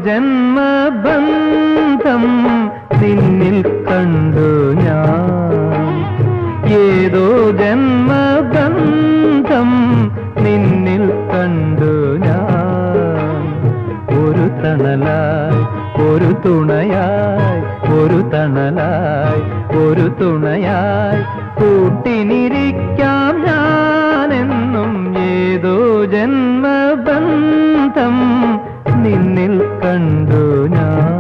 ജന്മബന്ധം നിന്നിൽ കണ്ടു ഞാൻ ഏതോ ജന്മബന്ധം നിന്നിൽ കണ്ടു ഞാൻ ഒരു തണലായി ഒരു തുണയായി ഒരു തണലായി ഒരു തുണയായി കൂട്ടിനിരിക്കാം ഞാനെന്നും ഏതോ ജന്മബന്ധം നിന്നിൽ കണ്ടു ഞാൻ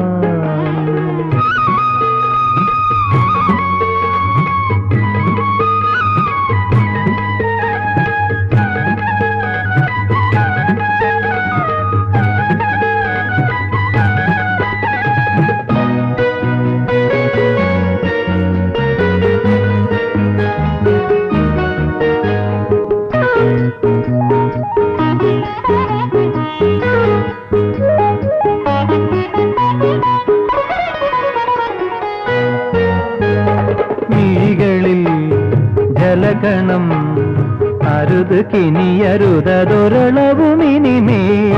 മിഴികളിൽ ജലഗണം അരുത് കിനിയരുതതൊരളവുമിനിമേ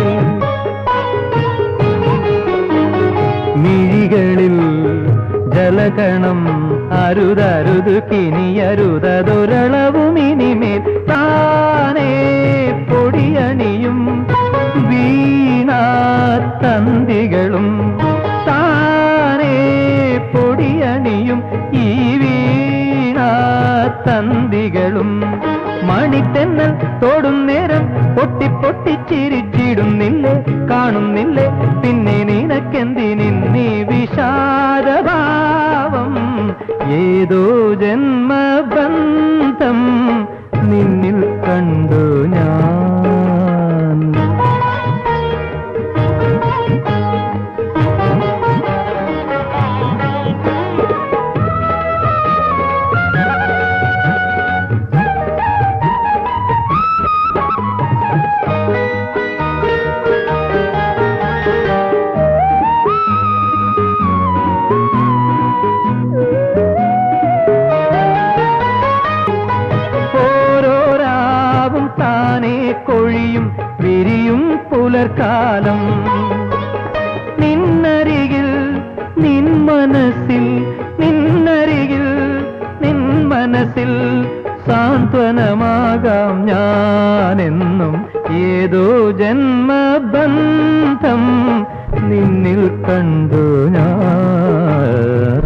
മിഴികളിൽ ജലഗണം അരുതരുത് കിനിയരുതതൊരളവുമിനിമേൽ താനേ പൊടിയണിയും വീണാത്തന്തികളും താനേ പൊടിയണിയും ഈ വീണാത്തന്തികളും മണിത്തെന്നൽ തോടും നേരം പൊട്ടി പൊട്ടി ചിരിച്ചിടുന്നില്ലേ കാണുന്നില്ലേ പിന്നെ നിനക്കെന്തിനി വിഷാദഭാവം ഏതോ ജന്മബന്ധം നിന്നിൽ കണ്ടു ഞാൻ ഓരോരാവും താനേ കൊഴിയും വിരിയും പുലർക്കാലം നിന്നരികിൽ നിൻ മനസ്സിൽ നിന്നരികിൽ നിൻ മനസ്സിൽ സാന്ത്വനമാകാം ഞാനെന്നും ഏതോ ജന്മബന്ധം നിന്നിൽ കണ്ടു ഞാൻ